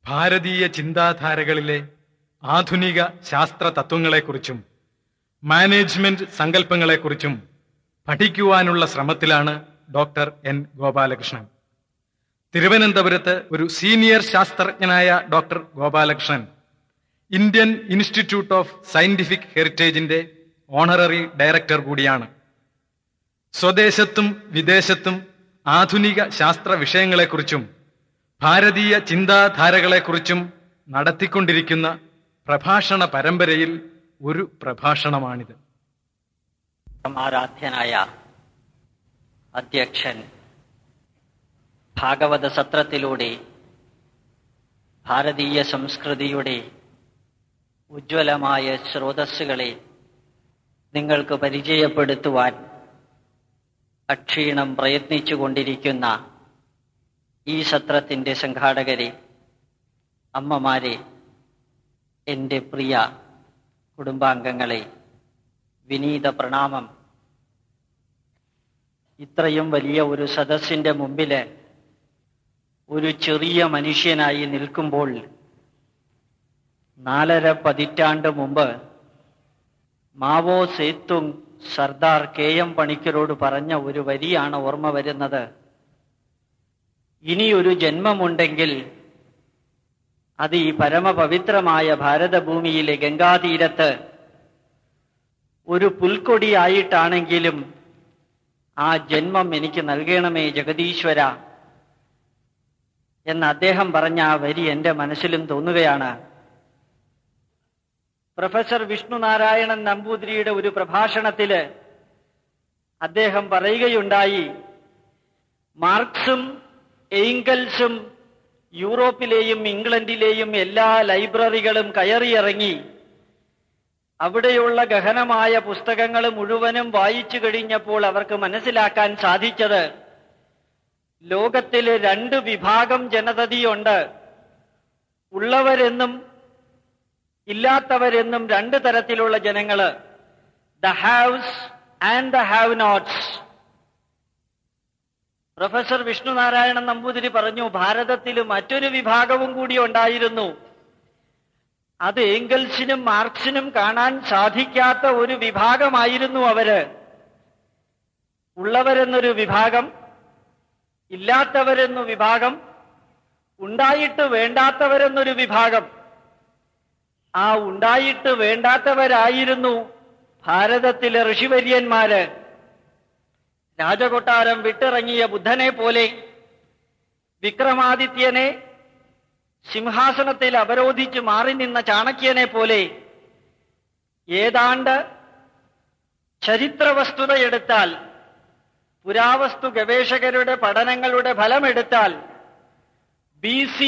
ഭാരതീയ ചിന്താധാരകളിലെ ആധുനിക ശാസ്ത്ര തത്വങ്ങളെക്കുറിച്ചും മാനേജ്മെന്റ് സങ്കല്പങ്ങളെക്കുറിച്ചും പഠിക്കുവാനുള്ള ശ്രമത്തിലാണ് ഡോക്ടർ എൻ ഗോപാലകൃഷ്ണൻ തിരുവനന്തപുരത്ത് ഒരു സീനിയർ ശാസ്ത്രജ്ഞനായ doctor Gopalakrishnan Indian institute of scientific ഹെറിറ്റേജിന്റെ ഓണററി ഡയറക്ടർ കൂടിയാണ് സ്വദേശത്തും വിദേശത്തും ആധുനിക ശാസ്ത്ര വിഷയങ്ങളെക്കുറിച്ചും ഭാരതീയ ചിന്താധാരകളെക്കുറിച്ചും നടത്തിക്കൊണ്ടിരിക്കുന്ന പ്രഭാഷണ പരമ്പരയിൽ ഒരു പ്രഭാഷണമാണിത് ആരാധ്യനായ അധ്യക്ഷൻ ഭാഗവത സത്രത്തിലൂടെ ഭാരതീയ സംസ്കൃതിയുടെ ഉജ്ജ്വലമായ സ്രോതസ്സുകളെ നിങ്ങൾക്ക് പരിചയപ്പെടുത്തുവാൻ അക്ഷീണം പ്രയത്നിച്ചുകൊണ്ടിരിക്കുന്ന ഈ സത്രത്തിന്റെ സംഘാടകരെ അമ്മമാരെ എൻ്റെ പ്രിയ കുടുംബാംഗങ്ങളെ വിനീത പ്രണാമം ഇത്രയും വലിയ ഒരു സദസ്സിന്റെ മുമ്പില് ഒരു ചെറിയ മനുഷ്യനായി നിൽക്കുമ്പോൾ നാലര പതിറ്റാണ്ട് മുമ്പ് Mao Zedong Sardar K M പണിക്കരോട് പറഞ്ഞ ഒരു വരിയാണ് ഓർമ്മ വരുന്നത് ഇനിയൊരു ജന്മമുണ്ടെങ്കിൽ അത് ഈ പരമപവിത്രമായ ഭാരതഭൂമിയിലെ ഗംഗാതീരത്ത് ഒരു പുൽക്കൊടിയായിട്ടാണെങ്കിലും ആ ജന്മം എനിക്ക് നൽകണമേ ജഗദീശ്വര എന്ന് അദ്ദേഹം പറഞ്ഞ ആ വരി എന്റെ മനസ്സിലും തോന്നുകയാണ് പ്രൊഫസർ വിഷ്ണു നാരായണൻ നമ്പൂതിരിയുടെ ഒരു പ്രഭാഷണത്തില് അദ്ദേഹം പറയുകയുണ്ടായി മാർക്സും എയ്ങ്കൽസും യൂറോപ്പിലെയും ഇംഗ്ലണ്ടിലെയും എല്ലാ ലൈബ്രറികളും കയറിയിറങ്ങി അവിടെയുള്ള ഗഹനമായ പുസ്തകങ്ങൾ മുഴുവനും വായിച്ചു കഴിഞ്ഞപ്പോൾ അവർക്ക് മനസ്സിലാക്കാൻ സാധിച്ചത് ലോകത്തിൽ രണ്ട് വിഭാഗം ജനതതിയുണ്ട് ഉള്ളവരെന്നും ഇല്ലാത്തവരെന്നും രണ്ട് തരത്തിലുള്ള ജനങ്ങള് the haves and the have nots professor Vishnunarayanan Namboothiri പറഞ്ഞു ഭാരതത്തിൽ മറ്റൊരു വിഭാഗവും കൂടി ഉണ്ടായിരുന്നു അത് ഏംഗൽസിനും മാർക്സിനും കാണാൻ സാധിക്കാത്ത ഒരു വിഭാഗമായിരുന്നു അവര് ഉള്ളവരെന്നൊരു വിഭാഗം ഇല്ലാത്തവരെന്നു വിഭാഗം ഉണ്ടായിട്ട് വേണ്ടാത്തവരെന്നൊരു വിഭാഗം ആ ഉണ്ടായിട്ട് വേണ്ടാത്തവരായിരുന്നു ഭാരതത്തിലെ ഋഷിവര്യന്മാര് രാജകൊട്ടാരം വിട്ടിറങ്ങിയ ബുദ്ധനെ പോലെ വിക്രമാദിത്യനെ സിംഹാസനത്തിൽ അവരോധിച്ച് മാറി നിന്ന ചാണക്യനെ പോലെ ഏതാണ്ട് ചരിത്ര വസ്തുത എടുത്താൽ പുരാവസ്തു ഗവേഷകരുടെ പഠനങ്ങളുടെ ഫലമെടുത്താൽ ബി സി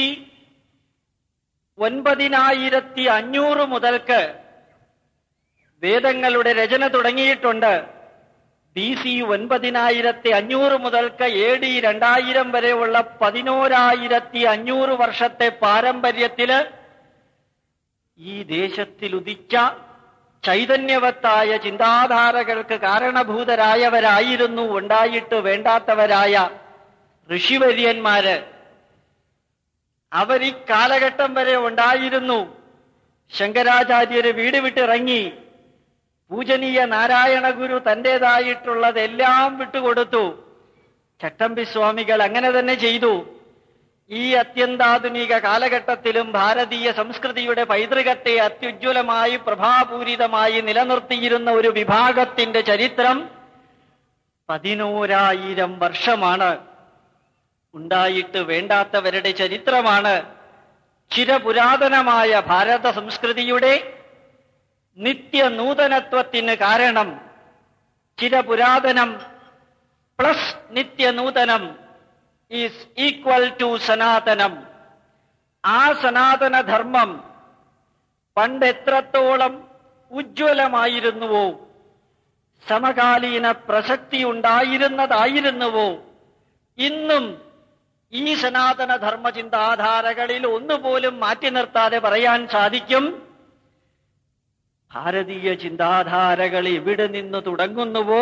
ഒൻപതിനായിരത്തി അഞ്ഞൂറ് മുതൽക്ക് വേദങ്ങളുടെ രചന തുടങ്ങിയിട്ടുണ്ട് ബി സി ഒൻപതിനായിരത്തി അഞ്ഞൂറ് മുതൽക്ക് എ ഡി രണ്ടായിരം വരെയുള്ള പതിനോരായിരത്തി അഞ്ഞൂറ് വർഷത്തെ പാരമ്പര്യത്തില് ഈ ദേശത്തിൽ ഉദിച്ച ചൈതന്യവത്തായ ചിന്താധാരകൾക്ക് കാരണഭൂതരായവരായിരുന്നു ഉണ്ടായിട്ട് വേണ്ടാത്തവരായ ഋഷിവര്യന്മാര് അവർ ഈ കാലഘട്ടം വരെ ഉണ്ടായിരുന്നു ശങ്കരാചാര്യര് വീട് വിട്ടിറങ്ങി പൂജനീയ നാരായണ ഗുരു തന്റേതായിട്ടുള്ളതെല്ലാം വിട്ടുകൊടുത്തു ചട്ടമ്പി സ്വാമികൾ അങ്ങനെ തന്നെ ചെയ്തു ഈ അത്യന്താധുനിക കാലഘട്ടത്തിലും ഭാരതീയ സംസ്കൃതിയുടെ പൈതൃകത്തെ അത്യുജ്വലമായി പ്രഭാപൂരിതമായി നിലനിർത്തിയിരുന്ന ഒരു വിഭാഗത്തിന്റെ ചരിത്രം പതിനോരായിരം വർഷമാണ് ഉണ്ടായിട്ട് വേണ്ടാത്തവരുടെ ചരിത്രമാണ് ചിരപുരാതനമായ ഭാരത സംസ്കൃതിയുടെ നിത്യനൂതനത്വത്തിന് കാരണം ചിരപുരാതനം പ്ലസ് നിത്യനൂതനം ഈസ് ഈക്വൽ ടു സനാതനം ആ സനാതനധർമ്മം പണ്ട് എത്രത്തോളം ഉജ്ജ്വലമായിരുന്നുവോ സമകാലീന പ്രസക്തി ഉണ്ടായിരുന്നതായിരുന്നുവോ ഇന്നും ഈ സനാതന ധർമ്മ ചിന്താധാരകളിൽ ഒന്നുപോലും മാറ്റി നിർത്താതെ പറയാൻ സാധിക്കും ഭാരതീയ ചിന്താധാരകൾ എവിടെ നിന്ന് തുടങ്ങുന്നുവോ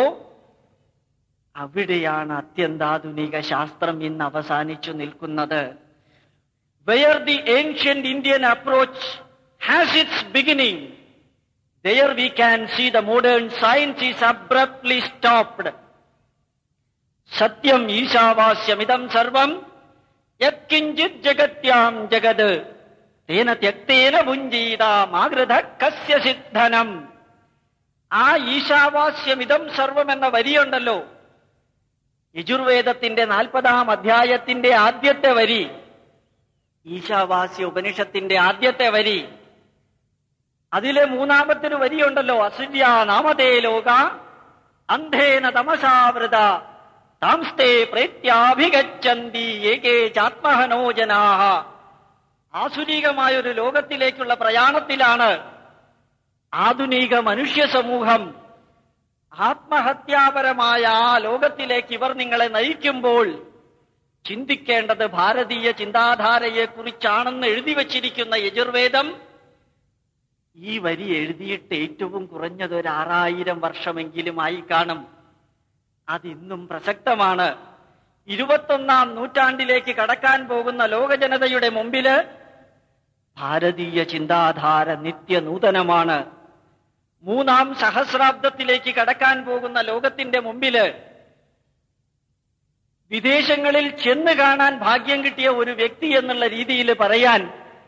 അവിടെയാണ് അത്യന്താധുനിക ശാസ്ത്രം ഇന്ന് അവസാനിച്ചു നിൽക്കുന്നത് where the ancient Indian approach has its beginning, there we can see the modern science is abruptly stopped. സത്യം ഈശാവാസ്യമിതം സർവം യത്കിഞ്ചിത് ജഗത്യാം ജഗത് തേന ത്യക്തേന ഭുഞ്ചീതാമാകൃത കസ്യ സിദ്ധനം ആ ഈശാവാസ്യമിതം സർവം എന്ന വരിയുണ്ടല്ലോ യജുർവേദത്തിന്റെ നാൽപ്പതാം അധ്യായത്തിന്റെ ആദ്യത്തെ വരി ഈശാവാസ്യ ഉപനിഷത്തിന്റെ ആദ്യത്തെ വരി അതിലെ മൂന്നാമത്തൊരു വരിയുണ്ടല്ലോ അസുര്യ നാമതേ ലോക അന്ധേന തമസാവൃത താംസ്തേ പ്രേത്യാഭിഗച്ഛന്തി ഏകേ ചാത്മഹനോ ജനാഹ ആസുരികമായൊരു ലോകത്തിലേക്കുള്ള പ്രയാണത്തിലാണ് ആധുനിക മനുഷ്യ സമൂഹം ആത്മഹത്യാപരമായ ആ ലോകത്തിലേക്ക് ഇവർ നിങ്ങളെ നയിക്കുമ്പോൾ ചിന്തിക്കേണ്ടത് ഭാരതീയ ചിന്താധാരയെ കുറിച്ചാണെന്ന് എഴുതി വച്ചിരിക്കുന്ന യജുർവേദം ഈ വരി എഴുതിയിട്ട് ഏറ്റവും കുറഞ്ഞത് ഒരു ആറായിരം വർഷമെങ്കിലും ആയി കാണും അതിന്നും പ്രസക്തമാണ് ഇരുപത്തൊന്നാം നൂറ്റാണ്ടിലേക്ക് കടക്കാൻ പോകുന്ന ലോകജനതയുടെ മുമ്പില് ഭാരതീയ ചിന്താധാര നിത്യനൂതനമാണ് മൂന്നാം സഹസ്രാബ്ദത്തിലേക്ക് കടക്കാൻ പോകുന്ന ലോകത്തിന്റെ മുമ്പില് വിദേശങ്ങളിൽ ചെന്ന് കാണാൻ ഭാഗ്യം കിട്ടിയ ഒരു വ്യക്തി എന്നുള്ള രീതിയിൽ പറയാൻ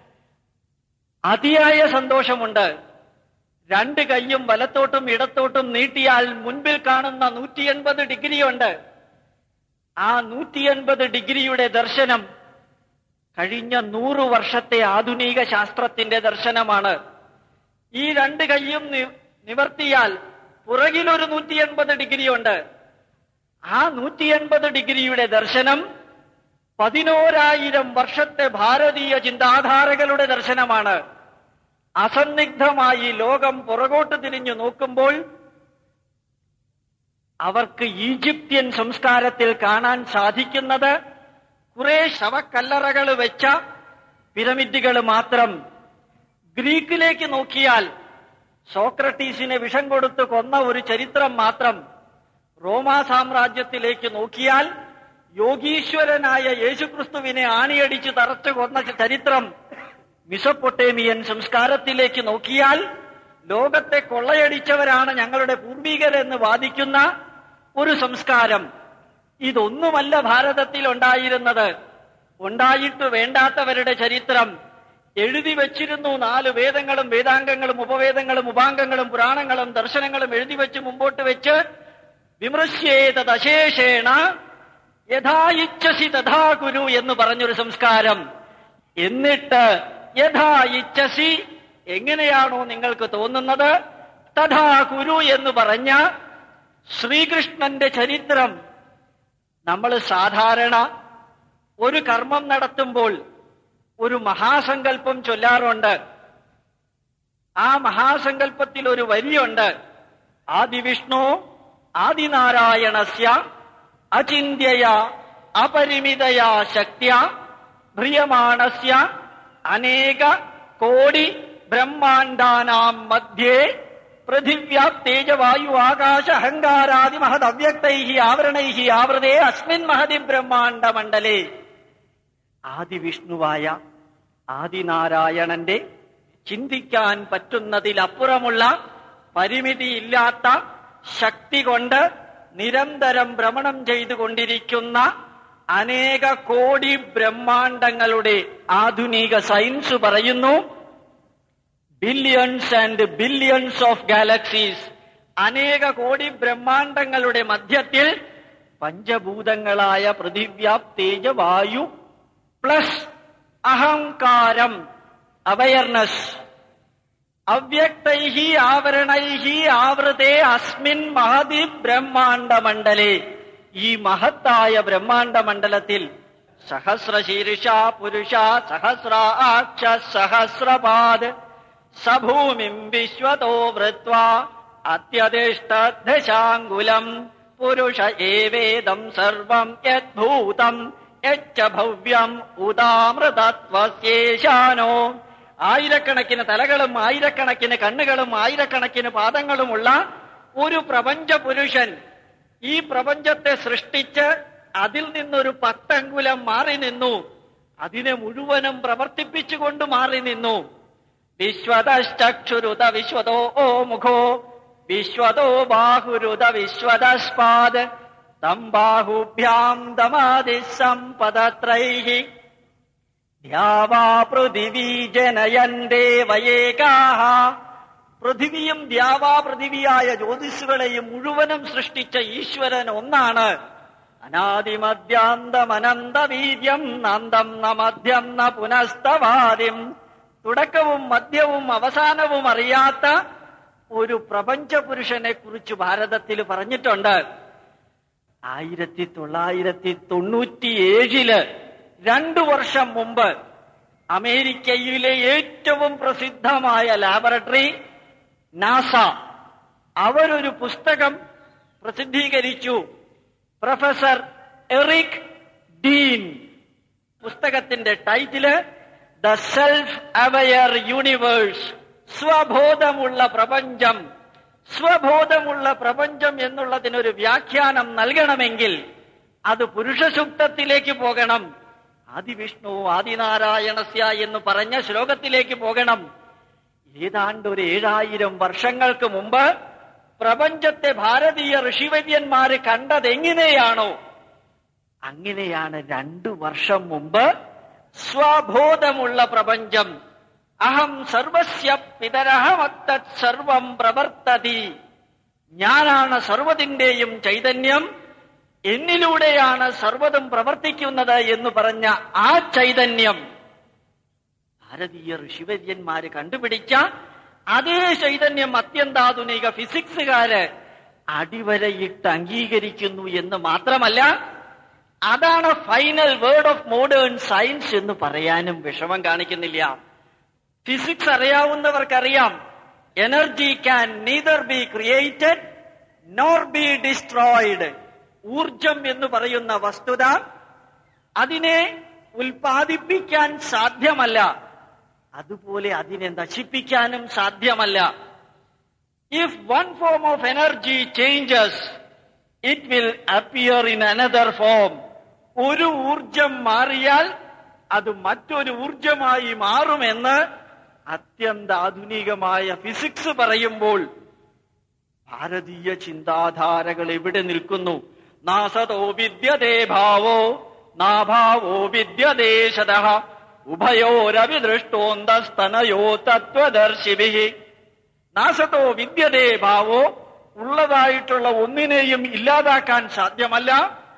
അതിയായ സന്തോഷമുണ്ട് രണ്ട് കൈയും വലത്തോട്ടും ഇടത്തോട്ടും നീട്ടിയാൽ മുൻപിൽ കാണുന്ന നൂറ്റി എൺപത് ഡിഗ്രിയുണ്ട് ആ നൂറ്റി എൺപത് ഡിഗ്രിയുടെ ദർശനം കഴിഞ്ഞ നൂറു വർഷത്തെ ആധുനിക ശാസ്ത്രത്തിന്റെ ദർശനമാണ് ഈ രണ്ട് കൈയും നി- നിവർത്തിയാൽ പുറകിലൊരു നൂറ്റി എൺപത് ഡിഗ്രിയുണ്ട് ആ നൂറ്റി എൺപത് ഡിഗ്രിയുടെ ദർശനം പതിനോരായിരം വർഷത്തെ ഭാരതീയ ചിന്താധാരകളുടെ ദർശനമാണ് അസന്നിഗ്ധമായി ലോകം പുറകോട്ട് തിരിഞ്ഞു നോക്കുമ്പോൾ അവർക്ക് ഈജിപ്ത്യൻ സംസ്കാരത്തിൽ കാണാൻ സാധിക്കുന്നത് കുറെ ശവക്കല്ലറകൾ വെച്ച പിരമിഡുകൾ മാത്രം ഗ്രീക്കിലേക്ക് നോക്കിയാൽ സോക്രട്ടീസിനെ വിഷം കൊടുത്ത് കൊന്ന ഒരു ചരിത്രം മാത്രം റോമാ സാമ്രാജ്യത്തിലേക്ക് നോക്കിയാൽ യോഗീശ്വരനായ യേശുക്രിസ്തുവിനെ ആണിയടിച്ച് തറച്ചു കൊന്ന ചരിത്രം മിസപ്പൊട്ടേമിയൻ സംസ്കാരത്തിലേക്ക് നോക്കിയാൽ ലോകത്തെ കൊള്ളയടിച്ചവരാണ് ഞങ്ങളുടെ പൂർവികരെന്ന് വാദിക്കുന്ന ഒരു സംസ്കാരം ഇതൊന്നുമല്ല ഭാരതത്തിൽ ഉണ്ടായിരുന്നത് ഉണ്ടായിട്ട് വേണ്ടാത്തവരുടെ ചരിത്രം എഴുതി വച്ചിരുന്നു നാല് വേദങ്ങളും വേദാംഗങ്ങളും ഉപവേദങ്ങളും ഉപാംഗങ്ങളും പുരാണങ്ങളും ദർശനങ്ങളും എഴുതി വെച്ച് മുമ്പോട്ട് വെച്ച് വിമൃശ്യേതശേഷേണ യഥാ ഇച്ഛസി തഥാ കുരു എന്ന് പറഞ്ഞൊരു സംസ്കാരം എന്നിട്ട് യഥാ ഇച്ഛസി എങ്ങനെയാണോ നിങ്ങൾക്ക് തോന്നുന്നത് തഥാ കുരു എന്ന് പറഞ്ഞ ശ്രീകൃഷ്ണന്റെ ചരിത്രം നമ്മൾ സാധാരണ ഒരു കർമ്മം നടത്തുമ്പോൾ ഒരു മഹാസങ്കല്പം ചൊല്ലാറുണ്ട് ആ മഹാസങ്കല്പത്തിൽ ഒരു വരിയുണ്ട് ആദിവിഷ്ണു ആദിനാരായണസ്യ അചിന്യയ അപരിമിതയാ ശക്തിയ ഭ്രിയമാണസ്യ അനേക കോടി ബ്രഹ്മാണ്ടാനാം മധ്യേ പൃഥിവ്യാ തേജവായു ആകാശ അഹങ്കാരാദി മഹദവ്യക്തൈ ആവരണൈ ആവൃതേ അസ്മിൻ മഹതി ബ്രഹ്മാണ്ട മണ്ഡലേ ആദിവിഷ്ണുവായ ആദിനാരായണന്റെ ചിന്തിക്കാൻ പറ്റുന്നതിലപ്പുറമുള്ള പരിമിതിയില്ലാത്ത ശക്തി കൊണ്ട് നിരന്തരം ഭ്രമണം ചെയ്തുകൊണ്ടിരിക്കുന്ന അനേക കോടി ബ്രഹ്മാണ്ടങ്ങളുടെ ആധുനിക സയൻസ് പറയുന്നു billions and billions of galaxies അനേക കോടി ബ്രഹ്മാണ്ടങ്ങളുടെ മധ്യത്തിൽ പഞ്ചഭൂതങ്ങളായ പൃഥിവ്യാപ് തേജ വായു പ്ലസ് അഹങ്കാരം അവയർനെസ് അവ്യക്തൈഹി ആവരണൈഹി ആവൃതേ അസ്മിൻ മഹതി ബ്രഹ്മാണ്ട മണ്ഡലേ ഈ മഹത്തായ ബ്രഹ്മാണ്ട മണ്ഡലത്തിൽ സഹസ്രശീർഷ പുരുഷ സഹസ്രാക്ഷ സഹസ്രപാദ് സഭൂമിം വിശ്വതോ വൃത്വ അത്യതിഷ്ഠദശാങ്കുലം പുരുഷ ഏവേദം സർവം യദ്ഭൂതം യച്ച ഭവ്യം ഉദാമൃതത്വശേഷാനോ ആയിരക്കണക്കിന് തലകളും ആയിരക്കണക്കിന് കണ്ണുകളും ആയിരക്കണക്കിന് പാദങ്ങളുമുള്ള ഒരു പ്രപഞ്ച പുരുഷൻ ഈ പ്രപഞ്ചത്തെ സൃഷ്ടിച്ച് അതിൽ നിന്നൊരു പത്തങ്കുലം മാറി നിന്നു അതിനെ മുഴുവനും പ്രവർത്തിപ്പിച്ചുകൊണ്ട് മാറി നിന്നു വിശ്വതശ്ചക്ഷുരുത വിശ്വതോ ഓ മുഖോ വിശ്വതോ ബാഹുരുത വിശ്വതസ്പാദ് തം ബാഹുഭ്യാം ദമാതി സമ്പദത്രൈഹി ദ്യാവാ പൃഥിവീ ജനയൻ ദേവയേകാഹ പൃഥിവിയും ദ്യാവാ പൃഥിവിയായ ജ്യോതിഷുകളെയും മുഴുവനും സൃഷ്ടിച്ച ഈശ്വരൻ ഒന്നാണ് അനാദിമദ്യാന്തമനന്തവീര്യം നന്ദം ന മധ്യം ന പുനസ്തവാദിം തുടക്കവും മധ്യവും അവസാനവും അറിയാത്ത ഒരു പ്രപഞ്ച പുരുഷനെ കുറിച്ച് ഭാരതത്തിൽ പറഞ്ഞിട്ടുണ്ട് ആയിരത്തി തൊള്ളായിരത്തി തൊണ്ണൂറ്റിയേഴില് രണ്ടു വർഷം മുമ്പ് അമേരിക്കയിലെ ഏറ്റവും പ്രസിദ്ധമായ ലാബറട്ടറി നാസ അവരൊരു പുസ്തകം പ്രസിദ്ധീകരിച്ചു പ്രൊഫസർ എറിക് ഡീൻ പുസ്തകത്തിന്റെ title the self aware universe സ്വബോധമുള്ള പ്രപഞ്ചം സ്വബോധമുള്ള പ്രപഞ്ചം എന്നുള്ളതിനൊരു വ്യാഖ്യാനം നൽകണമെങ്കിൽ അത് പുരുഷസൂക്തത്തിലേക്ക് പോകണം ആദിവിഷ്ണു ആദിനാരായണസ്യ എന്ന് പറഞ്ഞ ശ്ലോകത്തിലേക്ക് പോകണം ഏതാണ്ട് ഒരു ഏഴായിരം വർഷങ്ങൾക്ക് മുമ്പ് പ്രപഞ്ചത്തെ ഭാരതീയ ഋഷിവര്യന്മാര് കണ്ടതെങ്ങനെയാണോ അങ്ങനെയാണ് രണ്ടു വർഷം മുമ്പ് സ്വബോധമുള്ള പ്രപഞ്ചം അഹം സർവസ്യ പിതരഹമത്തത് സർവം പ്രവർത്തതി ഞാനാണ് സർവതിന്റെയും ചൈതന്യം എന്നിലൂടെയാണ് സർവതും പ്രവർത്തിക്കുന്നത് എന്ന് പറഞ്ഞ ആ ചൈതന്യം ഭാരതീയ ഋഷിവര്യന്മാര് കണ്ടുപിടിച്ച അതേ ചൈതന്യം അത്യന്താധുനിക ഫിസിക്സുകാര് അടിവരയിട്ട് അംഗീകരിക്കുന്നു എന്ന് മാത്രമല്ല അതാണ് final word of modern science എന്ന് പറയാനും വിഷമം കാണിക്കുന്നില്ല ഫിസിക്സ് അറിയാവുന്നവർക്കറിയാം energy can neither be created nor be destroyed ഊർജം എന്ന് പറയുന്ന വസ്തുത അതിനെ ഉൽപ്പാദിപ്പിക്കാൻ സാധ്യമല്ല അതുപോലെ അതിനെ നശിപ്പിക്കാനും സാധ്യമല്ല if one form of energy changes it will appear in another form ഒരു ഊർജം മാറിയാൽ അത് മറ്റൊരു ഊർജമായി മാറുമെന്ന് അത്യന്താധുനികമായ ഫിസിക്സ് പറയുമ്പോൾ ഭാരതീയ ചിന്താധാരകൾ എവിടെ നിൽക്കുന്നു നാസതോ വിദ്യതേ ഭാവോ നാഭാവോ വിദ്യതേ ശത ഉഭയോരവിദൃഷ്ടോന്തസ്തനയോ തത്വദർശിഭി നാസതോ വിദ്യതേ ഭാവോ ഉള്ളതായിട്ടുള്ള ഒന്നിനെയും ഇല്ലാതാക്കാൻ സാധ്യമല്ല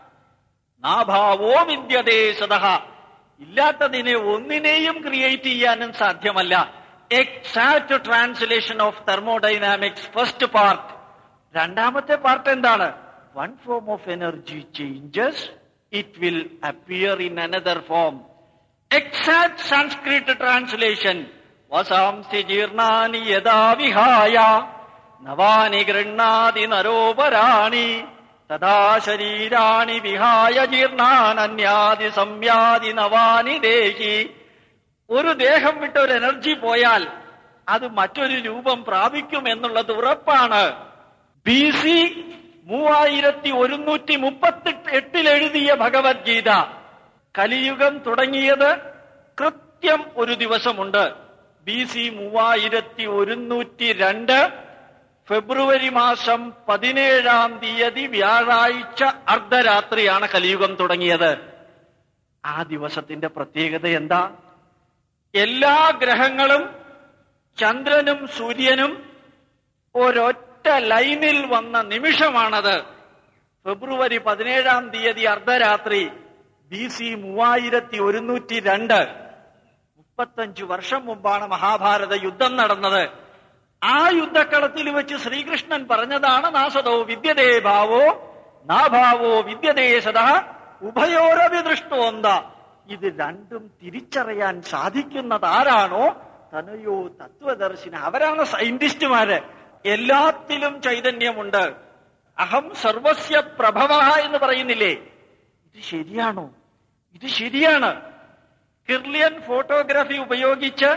നാഭാവോ വിദ്യതേ സദ ഇല്ലാത്തതിനെ ഒന്നിനെയും ക്രിയേറ്റ് ചെയ്യാനും സാധ്യമല്ല exact translation of thermodynamics first part രണ്ടാമത്തെ പാർട്ട് എന്താണ് one form of energy changes it will appear in another form exact Sanskrit translation വസാംസി ജീർണാനി യഥാ വിഹായ നവാനി ഗൃണ്ണാതി നരോപരാണി തഥാ ശരീരാണി വിഹായ ജീർണാനന്യാതി സംയാതി നവാനി ദേഹി ഒരു ദേഹം വിട്ട് ഒരു എനർജി പോയാൽ അത് മറ്റൊരു രൂപം പ്രാപിക്കും എന്നുള്ളത് ഉറപ്പാണ് ബി സി മൂവായിരത്തി ഒരുന്നൂറ്റി മുപ്പത്തി എട്ടിൽ എഴുതിയ ഭഗവത്ഗീത കലിയുഗം തുടങ്ങിയത് കൃത്യം ഒരു ദിവസമുണ്ട് ബി സി മൂവായിരത്തി ഒരുന്നൂറ്റി രണ്ട് ഫെബ്രുവരി മാസം പതിനേഴാം തീയതി വ്യാഴാഴ്ച അർദ്ധരാത്രിയാണ് കലിയുഗം തുടങ്ങിയത് ആ ദിവസത്തിന്റെ പ്രത്യേകത എന്താ എല്ലാ ഗ്രഹങ്ങളും ചന്ദ്രനും സൂര്യനും ഒരൊറ്റ ലൈനിൽ വന്ന നിമിഷമാണത് ഫെബ്രുവരി പതിനേഴാം തീയതി അർദ്ധരാത്രി ബി സി മൂവായിരത്തി ഒരുന്നൂറ്റി രണ്ട് മുപ്പത്തഞ്ചു വർഷം മുമ്പാണ് മഹാഭാരത യുദ്ധം നടന്നത് ആ യുദ്ധക്കളത്തിൽ വെച്ച് ശ്രീകൃഷ്ണൻ പറഞ്ഞതാണ് നാസതോ വിദ്യതേ ഭാവോ നാഭാവോ വിദ്യതേ സദാ ഉഭയോരവിദൃഷ്ടോന്ത ഇത് രണ്ടും തിരിച്ചറിയാൻ സാധിക്കുന്നത് ആരാണോ തനയോ തത്വദർശിന അവരാണ് സയന്റിസ്റ്റുമാര് എല്ലാത്തിലും ചൈതന്യമുണ്ട് അഹം സർവസ്യ പ്രഭവ എന്ന് പറയുന്നില്ലേ ഇത് ശരിയാണോ ഇത് ശരിയാണ് കിർലിയൻ ഫോട്ടോഗ്രാഫി ഉപയോഗിച്ച്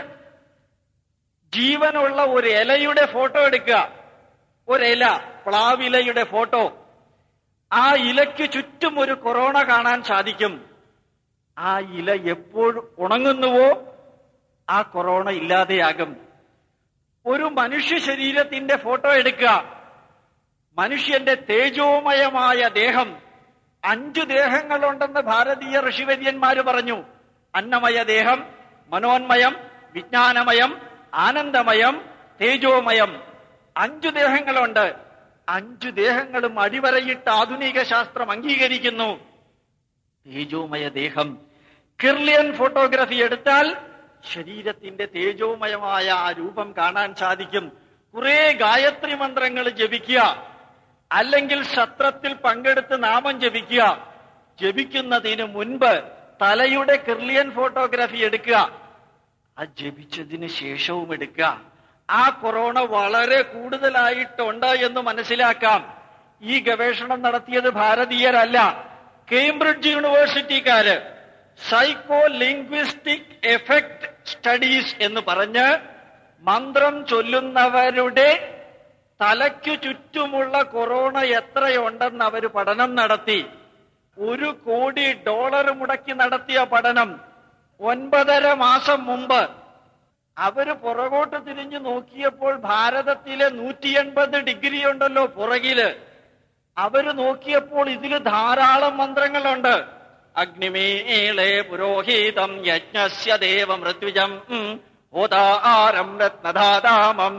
ജീവനുള്ള ഒരു ഇലയുടെ ഫോട്ടോ എടുക്കുക ഒരില പ്ലാവിലയുടെ ഫോട്ടോ ആ ഇലയ്ക്ക് ചുറ്റും ഒരു കൊറോണ കാണാൻ സാധിക്കും ആ ഇല എപ്പോൾ ഉണങ്ങുന്നുവോ ആ കൊറോണ ഇല്ലാതെയാകും ഒരു മനുഷ്യ ശരീരത്തിന്റെ ഫോട്ടോ എടുക്കുക മനുഷ്യന്റെ തേജോമയമായ ദേഹം അഞ്ചു ദേഹങ്ങളുണ്ടെന്ന് ഭാരതീയ ഋഷിവര്യന്മാര് പറഞ്ഞു അന്നമയ ദേഹം മനോന്മയം വിജ്ഞാനമയം ആനന്ദമയം തേജോമയം അഞ്ചു ദേഹങ്ങളുണ്ട് അഞ്ചു ദേഹങ്ങളും അടിവരയിട്ട് ആധുനിക ശാസ്ത്രം അംഗീകരിക്കുന്നു തേജോമയ ദേഹം കിർലിയൻ ഫോട്ടോഗ്രാഫി എടുത്താൽ ശരീരത്തിന്റെ തേജോമയമായ ആ രൂപം കാണാൻ സാധിക്കും കുറെ ഗായത്രി മന്ത്രങ്ങൾ ജപിക്കുക അല്ലെങ്കിൽ സത്രത്തിൽ പങ്കെടുത്ത് നാമം ജപിക്കുക ജപിക്കുന്നതിന് മുൻപ് തലയുടെ കിർലിയൻ ഫോട്ടോഗ്രാഫി എടുക്കുക ആ ജപിച്ചതിന് ശേഷവും എടുക്കുക ആ കൊറോണ വളരെ കൂടുതലായിട്ടുണ്ട് എന്ന് മനസ്സിലാക്കാം ഈ ഗവേഷണം നടത്തിയത് ഭാരതീയരല്ല കേംബ്രിഡ്ജ് യൂണിവേഴ്സിറ്റിക്കാര് സൈക്കോ ലിംഗ്വിസ്റ്റിക് എഫക്ട് സ്റ്റഡീസ് എന്ന് പറഞ്ഞ് മന്ത്രം ചൊല്ലുന്നവരുടെ തലയ്ക്കു ചുറ്റുമുള്ള കൊറോണ എത്രയുണ്ടെന്ന് അവർ പഠനം നടത്തി ഒരു കോടി ഡോളർ മുടക്കി നടത്തിയ പഠനം ഒൻപതര മാസം മുമ്പ് അവര് പുറകോട്ട് തിരിഞ്ഞു നോക്കിയപ്പോൾ ഭാരതത്തിലെ നൂറ്റി എൺപത് ഡിഗ്രി ഉണ്ടല്ലോ പുറകില് അവര് നോക്കിയപ്പോൾ ഇതില് ധാരാളം മന്ത്രങ്ങളുണ്ട് അഗ്നിമേളെ പുരോഹിതം യജ്ഞസ്യ ദേവമൃത്യുജം ഹോതാരം രത്നധാതാമം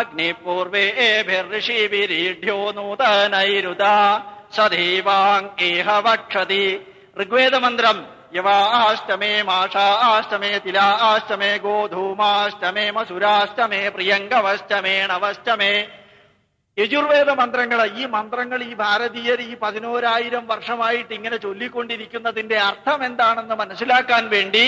അഗ്നിപൂർവേഭിർഷിഭിരീഢ്യോ നൂതനൈരുത സദൈവാങ് ഏഹ വക്ഷതി ഋഗ്വേദമന്ത്രം യവാഷ്ടമേ മാഷാഷ്ടമേ തിലാഷ്ടമേ ഗോധൂമാഷ്ടമേ മസുരാഷ്ടമേ പ്രിയങ്കവഷ്ടമേ നവഷ്ടമേ യജുർവേദ മന്ത്രങ്ങൾ ഈ മന്ത്രങ്ങൾ ഈ ഭാരതീയർ ഈ പതിനോരായിരം വർഷമായിട്ട് ഇങ്ങനെ ചൊല്ലിക്കൊണ്ടിരിക്കുന്നതിന്റെ അർത്ഥം എന്താണെന്ന് മനസ്സിലാക്കാൻ വേണ്ടി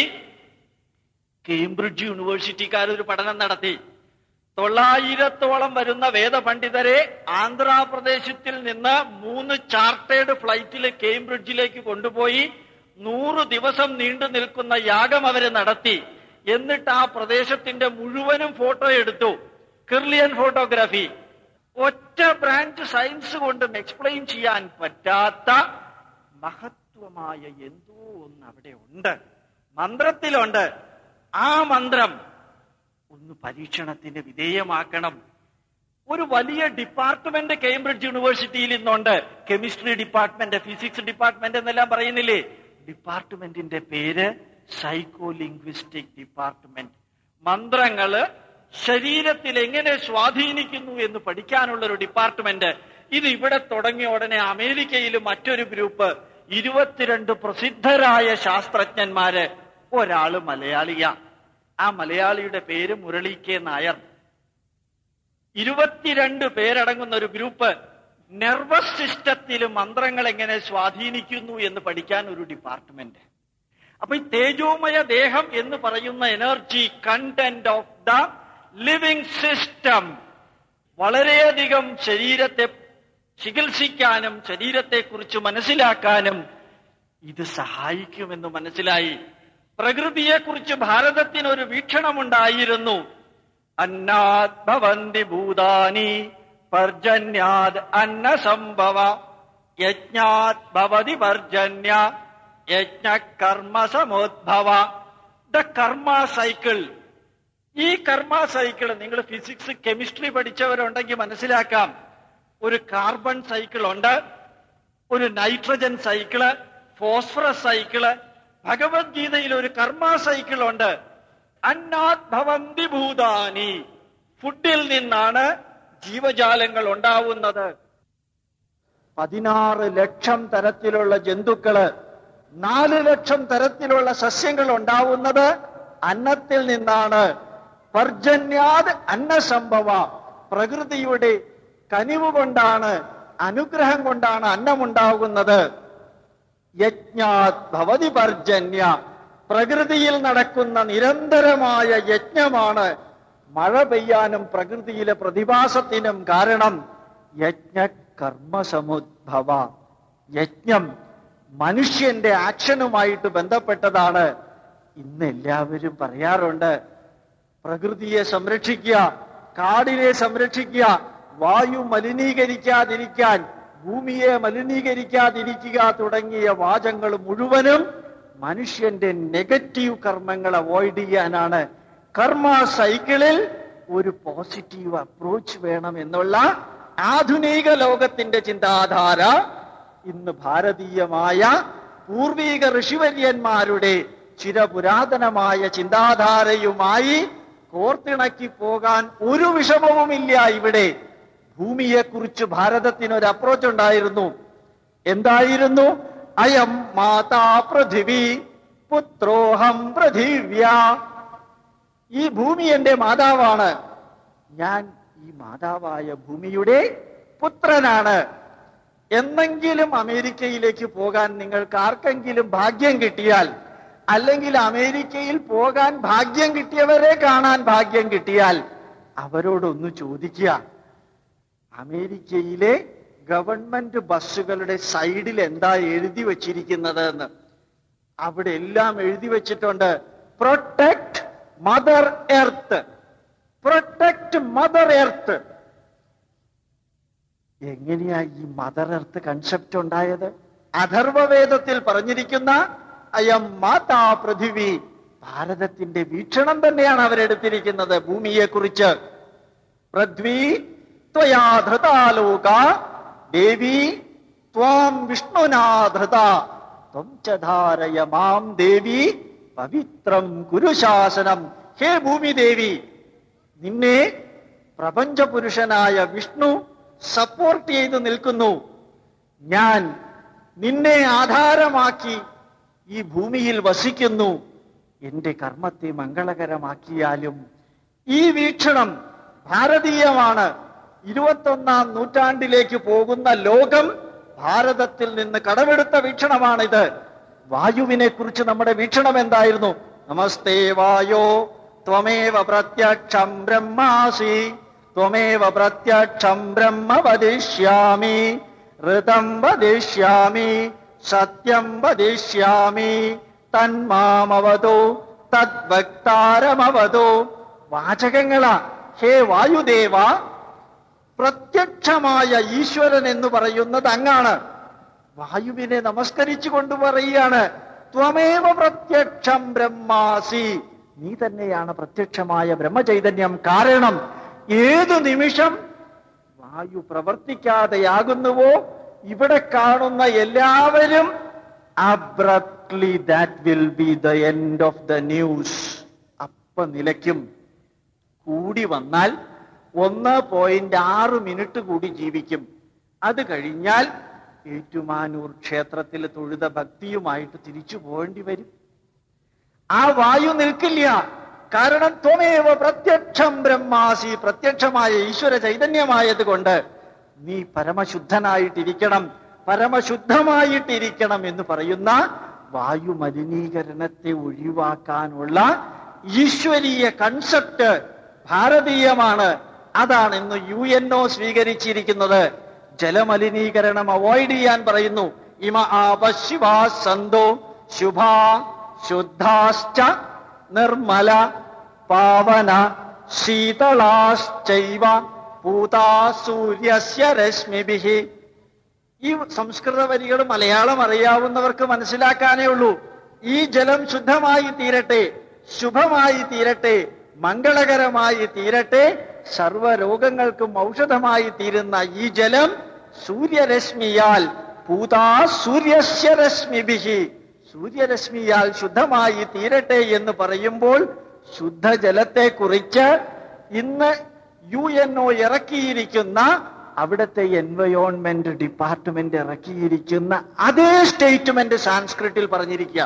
കേംബ്രിഡ്ജ് യൂണിവേഴ്സിറ്റിക്കാർ ഒരു പഠനം നടത്തി തൊള്ളായിരത്തോളം വരുന്ന വേദപണ്ഡിതരെ ആന്ധ്രാപ്രദേശത്തിൽ നിന്ന് മൂന്ന് ചാർട്ടേഡ് ഫ്ലൈറ്റിൽ കേംബ്രിഡ്ജിലേക്ക് കൊണ്ടുപോയി നൂറ് ദിവസം നീണ്ടു നിൽക്കുന്ന യാഗം അവര് നടത്തി എന്നിട്ട് ആ പ്രദേശത്തിന്റെ മുഴുവനും ഫോട്ടോ എടുത്തു കിർലിയൻ ഫോട്ടോഗ്രാഫി ഒറ്റ ബ്രാഞ്ച് സയൻസ് കൊണ്ടും എക്സ്പ്ലെയിൻ ചെയ്യാൻ പറ്റാത്ത മഹത്വമായ എന്തോ ഒന്ന് അവിടെ ഉണ്ട് മന്ത്രത്തിലുണ്ട് ആ മന്ത്രം ഒന്ന് പരീക്ഷണത്തിന് വിധേയമാക്കണം ഒരു വലിയ ഡിപ്പാർട്ട്മെന്റ് കേംബ്രിഡ്ജ് യൂണിവേഴ്സിറ്റിയിൽ ഇന്നുണ്ട് കെമിസ്ട്രി ഡിപ്പാർട്ട്മെന്റ് ഫിസിക്സ് ഡിപ്പാർട്ട്മെന്റ് എന്നെല്ലാം പറയുന്നില്ലേ ഡിപ്പാർട്ട്മെന്റിന്റെ പേര് സൈക്കോ ലിംഗ്വിസ്റ്റിക് ഡിപ്പാർട്ട്മെന്റ് മന്ത്രങ്ങള് ശരീരത്തിൽ എങ്ങനെ സ്വാധീനിക്കുന്നു എന്ന് പഠിക്കാനുള്ള ഒരു ഡിപ്പാർട്ട്മെന്റ് ഇത് ഇവിടെ തുടങ്ങിയ ഉടനെ അമേരിക്കയിൽ മറ്റൊരു ഗ്രൂപ്പ് ഇരുപത്തിരണ്ട് പ്രസിദ്ധരായ ശാസ്ത്രജ്ഞന്മാര് ഒരാള് മലയാളിയ ആ മലയാളിയുടെ പേര് മുരളി കെ നായർ ഇരുപത്തിരണ്ട് പേരടങ്ങുന്ന ഒരു ഗ്രൂപ്പ് നെർവസ് സിസ്റ്റത്തിൽ മന്ത്രങ്ങൾ എങ്ങനെ സ്വാധീനിക്കുന്നു എന്ന് പഠിക്കാൻ ഒരു ഡിപ്പാർട്ട്മെന്റ് അപ്പൊ ഈ തേജോമയ ദേഹം എന്ന് പറയുന്ന energy content of the living system വളരെയധികം ശരീരത്തെ ചികിത്സിക്കാനും ശരീരത്തെക്കുറിച്ച് മനസ്സിലാക്കാനും ഇത് സഹായിക്കുമെന്ന് മനസ്സിലായി പ്രകൃതിയെക്കുറിച്ച് ഭാരതത്തിന് ഒരു വീക്ഷണമുണ്ടായിരുന്നു അന്നാത് ഭവന്തി ഭൂതാനി പർജന്യാത് അന്നസംഭവ യജ്ഞാത് ഭവതി പർജന്യ യജ്ഞ കർമ്മ സമോദ്ഭവ ദ കർമ്മ സൈക്കിൾ ഈ കർമ്മ സൈക്കിൾ നിങ്ങൾ ഫിസിക്സ് കെമിസ്ട്രി പഠിച്ചവരുണ്ടെങ്കിൽ മനസ്സിലാക്കാം ഒരു കാർബൺ സൈക്കിൾ ഉണ്ട് ഒരു നൈട്രജൻ സൈക്കിള് ഫോസ്ഫറസ് സൈക്കിള് ഭഗവത്ഗീതയിൽ ഒരു കർമ്മ സൈക്കിൾ ഉണ്ട് അന്നാത് ഭവന്തി ഭൂതാനി ഫുഡിൽ നിന്നാണ് ജീവജാലങ്ങൾ ഉണ്ടാവുന്നത് പതിനാറ് ലക്ഷം തരത്തിലുള്ള ജന്തുക്കള് നാല് ലക്ഷം തരത്തിലുള്ള സസ്യങ്ങൾ ഉണ്ടാവുന്നത് അന്നത്തിൽ നിന്നാണ് പർജന്യാത് അന്നസംഭവ പ്രകൃതിയുടെ കനിവ് കൊണ്ടാണ് അനുഗ്രഹം കൊണ്ടാണ് അന്നമുണ്ടാകുന്നത് യജ്ഞാത് ഭവതി പർജന്യ പ്രകൃതിയിൽ നടക്കുന്ന നിരന്തരമായ യജ്ഞമാണ് മഴ പെയ്യാനും പ്രകൃതിയിലെ പ്രതിഭാസത്തിനും കാരണം യജ്ഞ കർമ്മസമുദ്ഭവ യജ്ഞം മനുഷ്യന്റെ ആക്ഷനുമായിട്ട് ബന്ധപ്പെട്ടതാണ് ഇന്ന് എല്ലാവരും പറയാറുണ്ട് പ്രകൃതിയെ സംരക്ഷിക്കുക കാടിനെ സംരക്ഷിക്കുക വായു മലിനീകരിക്കാതിരിക്കാൻ ഭൂമിയെ മലിനീകരിക്കാതിരിക്കുക തുടങ്ങിയ വാചങ്ങൾ മുഴുവനും മനുഷ്യന്റെ നെഗറ്റീവ് കർമ്മങ്ങൾ അവോയ്ഡ് ചെയ്യാനാണ് കർമ്മ സൈക്കിളിൽ ഒരു പോസിറ്റീവ് അപ്രോച്ച് വേണം എന്നുള്ള ആധുനിക ലോകത്തിന്റെ ചിന്താധാര ഇന്ന് ഭാരതീയമായ പൂർവീക ഋഷിവര്യന്മാരുടെ ചിരപുരാതനമായ ചിന്താധാരയുമായി കോർത്തിണക്കി പോകാൻ ഒരു വിഷമവുമില്ല ഇവിടെ ഭൂമിയെക്കുറിച്ച് ഭാരതത്തിന് ഒരു അപ്രോച്ച് ഉണ്ടായിരുന്നു എന്തായിരുന്നു അയം മാതാ പൃഥിവി പുത്രോഹം പൃഥിവ്യ ഈ ഭൂമി എന്റെ മാതാവാണ് ഞാൻ ഈ മാതാവായ ഭൂമിയുടെ പുത്രനാണ് എന്നെങ്കിലും അമേരിക്കയിലേക്ക് പോകാൻ നിങ്ങൾക്ക് ആർക്കെങ്കിലും ഭാഗ്യം കിട്ടിയാൽ അല്ലെങ്കിൽ അമേരിക്കയിൽ പോകാൻ ഭാഗ്യം കിട്ടിയവരെ കാണാൻ ഭാഗ്യം കിട്ടിയാൽ അവരോടൊന്ന് ചോദിക്കുക അമേരിക്കയിലെ ഗവൺമെന്റ് ബസ്സുകളുടെ സൈഡിൽ എന്താ എഴുതി വച്ചിരിക്കുന്നത് എന്ന് അവിടെ എല്ലാം എഴുതി വെച്ചിട്ടുണ്ട് protect mother earth protect mother earth എങ്ങനെയാ ഈ മദർ എർത്ത് കൺസെപ്റ്റ് ഉണ്ടായത് അഥർവവേദത്തിൽ പറഞ്ഞിരിക്കുന്ന അയം മാതാ പൃഥിവി ഭാരതത്തിന്റെ വീക്ഷണം തന്നെയാണ് അവരെടുത്തിരിക്കുന്നത് ഭൂമിയെ കുറിച്ച് പൃഥ്വി ത്വയാ ധൃതാലോക ദേവി ത്വാം വിഷ്ണുനാധൃത ത്വം ച ധാരയ മാം ദേവി പവിത്രം കുരുശാസനം ഹേ ഭൂമി ദേവി നിന്നെ പ്രപഞ്ചപുരുഷനായ വിഷ്ണു സപ്പോർട്ട് ചെയ്ത് നിൽക്കുന്നു ഞാൻ നിന്നെ ആധാരമാക്കി ഈ ഭൂമിയിൽ വസിക്കുന്നു എന്റെ കർമ്മത്തെ മംഗളകരമാക്കിയാലും ഈ വീക്ഷണം ഭാരതീയമാണ് ഇരുപത്തൊന്നാം നൂറ്റാണ്ടിലേക്ക് പോകുന്ന ലോകം ഭാരതത്തിൽ നിന്ന് കടമെടുത്ത വീക്ഷണമാണിത് വായുവിനെ കുറിച്ച് നമ്മുടെ വീക്ഷണം എന്തായിരുന്നു നമസ്തേ വായോ ത്വമേവ പ്രത്യക്ഷം ബ്രഹ്മാസി ത്വമേവ പ്രത്യക്ഷം ബ്രഹ്മ വദിഷ്യാമി ഋതം വദിഷ്യാമി സത്യം വദിഷ്യാമി തന്മാമവതോ തദ്വക്താരമവതോ വാചകങ്ങളാ ഹേ വായുദേവ പ്രത്യക്ഷമായ ഈശ്വരൻ എന്ന് പറയുന്നത് അങ്ങാണ് വായുവിനെ നമസ്കരിച്ചു കൊണ്ട് പറയുകയാണ് ത്വമേവ പ്രത്യക്ഷം ബ്രഹ്മാസി നീ തന്നെയാണ് പ്രത്യക്ഷമായ ബ്രഹ്മചൈതന്യം കാരണം ഏതു നിമിഷം വായു പ്രവർത്തിക്കാതെയാകുന്നുവോ ഇവിടെ കാണുന്ന എല്ലാവരും abruptly that will be the end of the news അപ്പ നിലയ്ക്കും കൂടി വന്നാൽ ഒന്ന് പോയിന്റ് ആറ് മിനിറ്റ് കൂടി ജീവിക്കും അത് കഴിഞ്ഞാൽ ഏറ്റുമാനൂർ ക്ഷേത്രത്തിൽ തൊഴുത ഭക്തിയുമായിട്ട് തിരിച്ചു പോകേണ്ടി വരും ആ വായു നിൽക്കില്ല കാരണം ത്വമേവ പ്രത്യക്ഷം ബ്രഹ്മാസി പ്രത്യക്ഷമായ ഈശ്വര ചൈതന്യമായത് കൊണ്ട് നീ പരമശുദ്ധനായിട്ടിരിക്കണം പരമശുദ്ധമായിട്ടിരിക്കണം എന്ന് പറയുന്ന വായു മലിനീകരണത്തെ ഒഴിവാക്കാനുള്ള ഈശ്വരീയ കൺസെപ്റ്റ് ഭാരതീയമാണ് അതാണ് ഇന്ന് യു എൻ ഒ സ്വീകരിച്ചിരിക്കുന്നത് ജലമലിനീകരണം അവോയ്ഡ് ചെയ്യാൻ പറയുന്നു ഇമ ആപശിവാ സന്തോ ശുഭാ ശുദ്ധാശ്ച നിർമ്മല പാവന ശീതളാശ്ചൈവ പൂതാ സൂര്യസ്യ രശ്മിഭിഹി ഈ സംസ്കൃത വരികൾ മലയാളം അറിയാവുന്നവർക്ക് മനസ്സിലാക്കാനേ ഉള്ളൂ ഈ ജലം ശുദ്ധമായി തീരട്ടെ ശുഭമായി തീരട്ടെ മംഗളകരമായി തീരട്ടെ സർവരോഗങ്ങൾക്കും ഔഷധമായി തീരുന്ന ഈ ജലം സൂര്യരശ്മിയാൽ പൂതാ സൂര്യസ്യ രശ്മിഭിഹി സൂര്യരശ്മിയാൽ ശുദ്ധമായി തീരട്ടെ എന്ന് പറയുമ്പോൾ ശുദ്ധജലത്തെ കുറിച്ച് ഇന്ന് യു എൻ ഒ ഇറക്കിയിരിക്കുന്ന അവിടുത്തെ എൻവയോൺമെന്റ് ഡിപ്പാർട്ട്മെന്റ് ഇറക്കിയിരിക്കുന്ന അതേ സ്റ്റേറ്റ്മെന്റ് സാൻസ്ക്രിറ്റിൽ പറഞ്ഞിരിക്കുക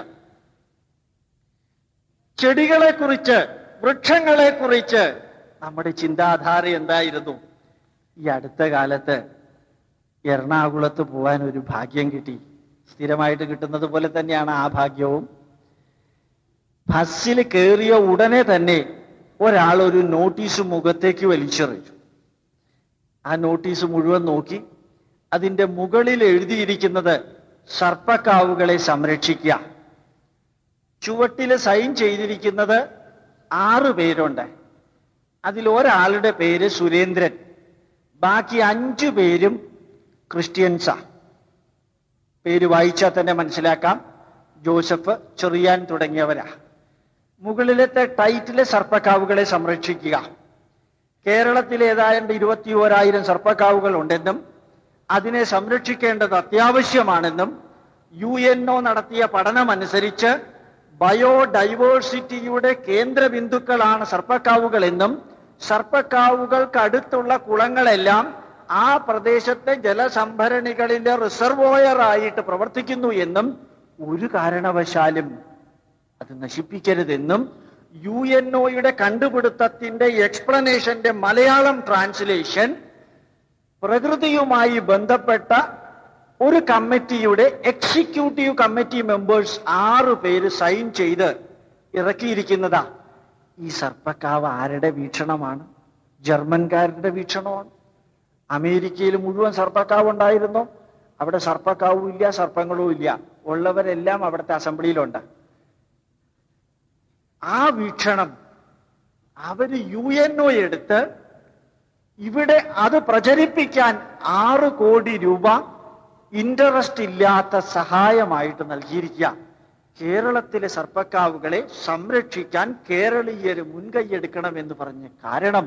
ചെടികളെ കുറിച്ച് വൃക്ഷങ്ങളെ കുറിച്ച് നമ്മുടെ ചിന്താധാര എന്തായിരുന്നു ഈ അടുത്ത കാലത്ത് എറണാകുളത്ത് പോകാൻ ഒരു ഭാഗ്യം കിട്ടി സ്ഥിരമായിട്ട് കിട്ടുന്നത് പോലെ തന്നെയാണ് ആ ഭാഗ്യവും ബസ്സിൽ കയറിയ ഉടനെ തന്നെ ഒരാൾ ഒരു നോട്ടീസ് മുഖത്തേക്ക് വലിച്ചെറിഞ്ഞു ആ നോട്ടീസ് മുഴുവൻ നോക്കി അതിന്റെ മുകളിൽ എഴുതിയിരിക്കുന്നത് സർപ്പക്കാവുകളെ സംരക്ഷിക്കുക ചുവട്ടിൽ സൈൻ ചെയ്തിരിക്കുന്നത് ആറ് പേരുണ്ട് അതിൽ ഒരാളുടെ പേര് സുരേന്ദ്രൻ ബാക്കി അഞ്ചു പേരും ക്രിസ്ത്യൻസാ പേര് വായിച്ചാൽ തന്നെ മനസ്സിലാക്കാം ജോസഫ് ചെറിയാൻ തുടങ്ങിയവരാ മുകളിലത്തെ ടൈറ്റിലെ സർപ്പക്കാവുകളെ സംരക്ഷിക്കുക കേരളത്തിൽ ഏതാണ്ട് ഇരുപത്തി ഓരായിരം സർപ്പക്കാവുകൾ ഉണ്ടെന്നും അതിനെ സംരക്ഷിക്കേണ്ടത് അത്യാവശ്യമാണെന്നും യു എൻ ഒ നടത്തിയ പഠനമനുസരിച്ച് ബയോഡൈവേഴ്സിറ്റിയുടെ കേന്ദ്ര ബിന്ദുക്കളാണ് സർപ്പക്കാവുകൾ എന്നും സർപ്പക്കാവുകൾക്ക് അടുത്തുള്ള കുളങ്ങളെല്ലാം ആ പ്രദേശത്തെ ജലസംഭരണികളിലെ റിസർവോയർ ആയിട്ട് പ്രവർത്തിക്കുന്നു എന്നും ഒരു കാരണവശാലും അത് നശിപ്പിക്കരുതെന്നും യു എൻ ഒയുടെ കണ്ടുപിടുത്തത്തിന്റെ എക്സ്പ്ലനേഷന്റെ മലയാളം ട്രാൻസ്ലേഷൻ പ്രകൃതിയുമായി ബന്ധപ്പെട്ട ഒരു കമ്മിറ്റിയുടെ എക്സിക്യൂട്ടീവ് കമ്മിറ്റി മെമ്പേഴ്സ് ആറ് പേര് സൈൻ ചെയ്ത് ഇറക്കിയിരിക്കുന്നതാ ഈ സർപ്പക്കാവ് ആരുടെ വീക്ഷണമാണ് ജർമ്മൻകാരുടെ വീക്ഷണമാണ് അമേരിക്കയിൽ മുഴുവൻ സർപ്പക്കാവ് ഉണ്ടായിരുന്നു അവിടെ സർപ്പക്കാവും ഇല്ല സർപ്പങ്ങളും ഇല്ല ഉള്ളവരെല്ലാം അവിടുത്തെ അസംബ്ലിയിലുണ്ട് ആ വീക്ഷണം അവര് യു എൻ ഒ എടുത്ത് ഇവിടെ അത് പ്രചരിപ്പിക്കാൻ ആറ് കോടി രൂപ ഇൻട്രസ്റ്റ് ഇല്ലാത്ത സഹായമായിട്ട് നൽകിയിരിക്കുക കേരളത്തിലെ സർപ്പക്കാവുകളെ സംരക്ഷിക്കാൻ കേരളീയര് മുൻകൈയെടുക്കണമെന്ന് പറഞ്ഞ് കാരണം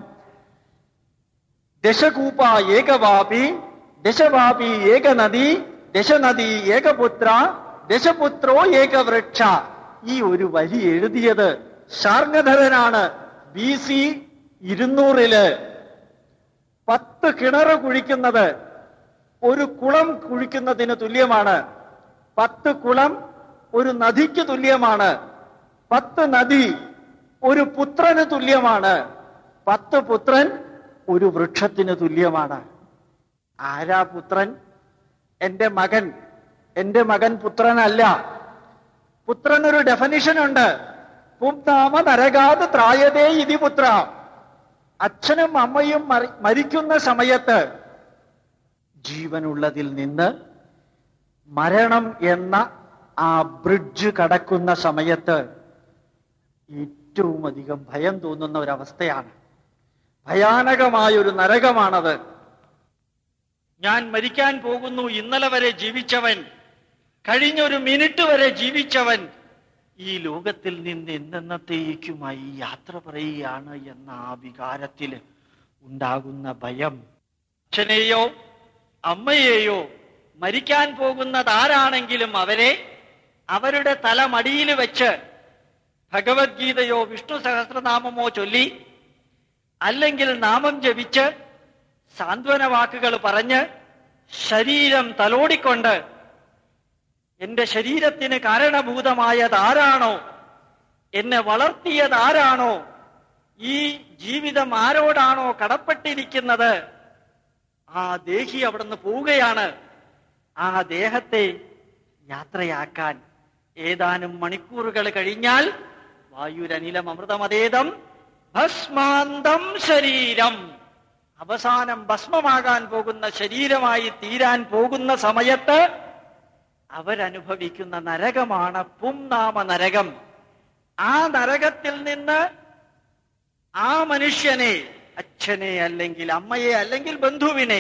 ദശകൂപ ഏകവാപി ദശവാപി ഏകനദി ദശനദി ഏകപുത്ര ദശപുത്രോ ഏകവൃക്ഷ ഈ ഒരു വരി എഴുതിയത് ശാർങ്ങധരനാണ് ബി സി ഇരുന്നൂറില് പത്ത് കിണറ് കുഴിക്കുന്നത് ഒരു കുളം കുഴിക്കുന്നതിന് തുല്യമാണ് പത്ത് കുളം ഒരു നദിക്ക് തുല്യമാണ് പത്ത് നദി ഒരു പുത്രന് തുല്യമാണ് പത്ത് പുത്രൻ ഒരു വൃക്ഷത്തിന് തുല്യമാണ് ആരാ പുത്രൻ എന്റെ മകൻ എന്റെ മകൻ പുത്രനല്ല പുത്രനൊരു ഡെഫനിഷൻ ഉണ്ട് പുംനാമ നരകാത് ത്രായതേ ഇതി പുത്ര അച്ഛനും അമ്മയും മരി- മരിക്കുന്ന സമയത്ത് ജീവനുള്ളതിൽ നിന്ന് മരണം എന്ന ആ ബ്രിഡ്ജ് കടക്കുന്ന സമയത്ത് ഏറ്റവും അധികം ഭയം തോന്നുന്ന ഒരവസ്ഥയാണ് ഭയാനകമായ ഒരു നരകമാണത് ഞാൻ മരിക്കാൻ പോകുന്നു ഇന്നലെ വരെ ജീവിച്ചവൻ കഴിഞ്ഞൊരു മിനിറ്റ് വരെ ജീവിച്ചവൻ ഈ ലോകത്തിൽ നിന്ന് എന്നേക്കുമായി യാത്ര പറയുകയാണ് എന്ന ആ വികാരത്തിൽ ഉണ്ടാകുന്ന ഭയം അച്ഛനെയോ അമ്മയെയോ മരിക്കാൻ പോകുന്നത് ആരാണെങ്കിലും അവരെ അവരുടെ തല മടിയിൽ വെച്ച് ഭഗവത്ഗീതയോ വിഷ്ണു സഹസ്രനാമമോ ചൊല്ലി അല്ലെങ്കിൽ നാമം ജപിച്ച് സാന്ത്വന വാക്കുകൾ പറഞ്ഞ് ശരീരം തലോടിക്കൊണ്ട് എന്റെ ശരീരത്തിന് കാരണഭൂതമായത് ആരാണോ എന്നെ വളർത്തിയത് ആരാണോ ഈ ജീവിതം ആരോടാണോ കടപ്പെട്ടിരിക്കുന്നത് ആ ദേഹി അവിടുന്ന് പോവുകയാണ് ആ ദേഹത്തെ യാത്രയാക്കാൻ ഏതാനും മണിക്കൂറുകൾ കഴിഞ്ഞാൽ വായുരനിലം അമൃതമതേതം ഭസ്മാന്തം ശരീരം അവസാനം ഭസ്മമാകാൻ പോകുന്ന ശരീരമായി തീരാൻ പോകുന്ന സമയത്ത് അവരനുഭവിക്കുന്ന നരകമാണ് പുംനാമ നരകം ആ നരകത്തിൽ നിന്ന് ആ മനുഷ്യനെ അച്ഛനെ അല്ലെങ്കിൽ അമ്മയെ അല്ലെങ്കിൽ ബന്ധുവിനെ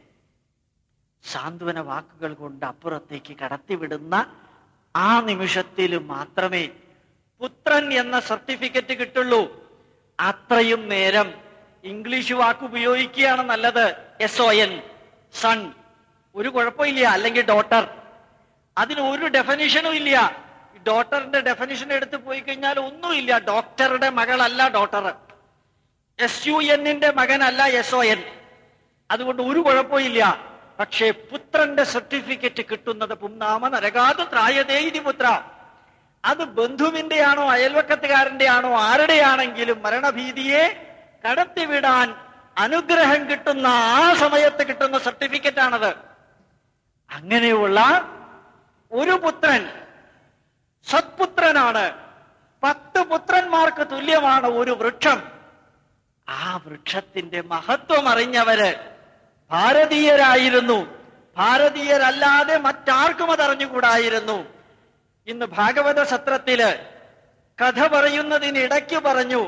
സാന്ത്വന വാക്കുകൾ കൊണ്ട് അപ്പുറത്തേക്ക് കടത്തിവിടുന്ന ആ നിമിഷത്തിൽ മാത്രമേ പുത്രൻ എന്ന സർട്ടിഫിക്കറ്റ് കിട്ടുള്ളൂ അത്രയും നേരം ഇംഗ്ലീഷ് വാക്ക് ഉപയോഗിക്കുകയാണ് നല്ലത് എസ് ഒ എൻ സൺ ഒരു കുഴപ്പമില്ല അല്ലെങ്കിൽ ഡോട്ടർ അതിന് ഒരു ഡെഫനിഷനും ഇല്ല ഡോട്ടറിന്റെ ഡെഫനിഷൻ എടുത്ത് പോയി കഴിഞ്ഞാൽ ഒന്നുമില്ല ഡോക്ടറുടെ മകളല്ല ഡോട്ടർ എസ് യു എന്നിന്റെ മകനല്ല എസ് ഒ എൻ അതുകൊണ്ട് ഒരു കുഴപ്പമില്ല പക്ഷേ പുത്രന്റെ സർട്ടിഫിക്കറ്റ് കിട്ടുന്നത് പുംനാമ നരകാത് ത്രായതേ ഇതി പുത്ര അത് ബന്ധുവിന്റെ ആണോ അയൽവക്കത്തുകാരന്റെ ആണോ ആരുടെയാണെങ്കിലും മരണഭീതിയെ കടത്തിവിടാൻ അനുഗ്രഹം കിട്ടുന്ന ആ സമയത്ത് കിട്ടുന്ന സർട്ടിഫിക്കറ്റ് ആണത് അങ്ങനെയുള്ള ഒരു പുത്രൻ സത്പുത്രനാണ് പത്ത് പുത്രന്മാർക്ക് തുല്യമാണ് ഒരു വൃക്ഷം ആ വൃക്ഷത്തിന്റെ മഹത്വം അറിഞ്ഞവര് ഭാരതീയരായിരുന്നു ഭാരതീയരല്ലാതെ മറ്റാർക്കും അതറിഞ്ഞുകൂടായിരുന്നു ഇന്ന് ഭാഗവത സത്രത്തില് കഥ പറയുന്നതിനിടയ്ക്ക് പറഞ്ഞു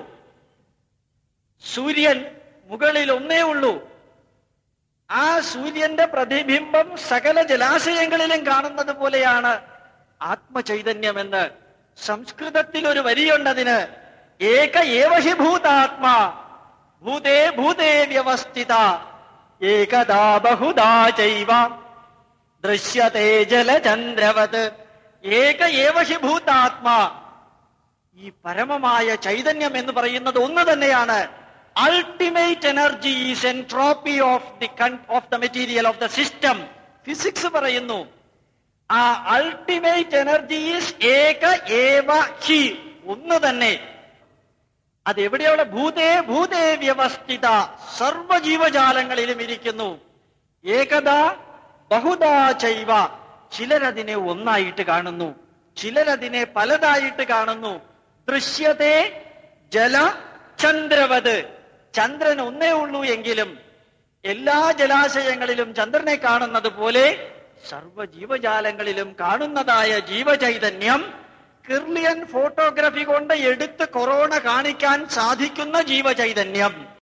സൂര്യൻ മുകളിൽ ഒന്നേ ഉള്ളൂ ആ സൂര്യന്റെ പ്രതിബിംബം സകല ജലാശയങ്ങളിലും കാണുന്നത് പോലെയാണ് ആത്മചൈതന്യമെന്ന് സംസ്കൃതത്തിൽ ഒരു വരിയുണ്ടതിന് ഏക ഏവഹി ഭൂതാത്മാ ഭൂതേ ഭൂതേ വ്യവസ്ഥിത ഏകദാ ബഹുദാ ചൈവ ദൃശ്യതേ ജലചന്ദ്രവത് ഏക ഏവഹി ഭൂതാത്മാ ഈ പരമമായ ചൈതന്യം എന്ന് പറയുന്നത് ഒന്ന് തന്നെയാണ് ultimate energy is entropy of the of the material of the system physics പറയുന്നു ആ അൾട്ടിമേറ്റ് എനർജി ഈസ് ഏക ഏവ ഹി ഒന്ന് തന്നെ അത് എവിടെയുള്ള ഭൂതേ ഭൂതേ വ്യവസ്ഥിത സർവജീവജാലങ്ങളിലും ഇരിക്കുന്നു ഏകത ബഹുദാ ചൈവ ചിലരതിനെ ഒന്നായിട്ട് കാണുന്നു ചിലരതിനെ പലതായിട്ട് കാണുന്നു ദൃശ്യത്തെ ജല ചന്ദ്രവത് ചന്ദ്രൻ ഒന്നേ ഉള്ളൂ എങ്കിലും എല്ലാ ജലാശയങ്ങളിലും ചന്ദ്രനെ കാണുന്നത് പോലെ സർവ ജീവജാലങ്ങളിലും കാണുന്നതായ ജീവചൈതന്യം കിർലിയൻ ഫോട്ടോഗ്രഫി കൊണ്ട് എടുത്ത് കൊറോണ കാണിക്കാൻ സാധിക്കുന്ന ജീവചൈതന്യം